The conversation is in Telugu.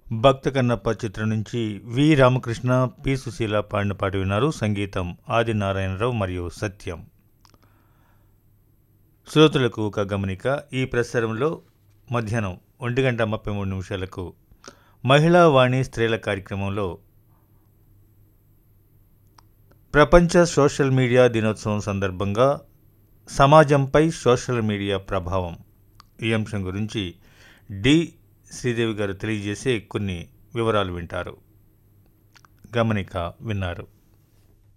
భక్త కన్నప్ప చిత్రం నుంచి వి రామకృష్ణ పి సుశీల పాడిన పాట విన్నారు సంగీతం ఆది నారాయణరావు మరియు సత్యం శ్రోతలకు ఒక గమనిక ఈ ప్రసారంలో మధ్యాహ్నం ఒంటి గంట ముప్పై మూడు నిమిషాలకు మహిళా వాణి స్త్రీల కార్యక్రమంలో ప్రపంచ సోషల్ మీడియా దినోత్సవం సందర్భంగా సమాజంపై సోషల్ మీడియా ప్రభావం ఈ అంశం గురించి డి శ్రీదేవి గారు తెలియజేసే కొన్ని వివరాలు వింటారు గమనిక విన్నారు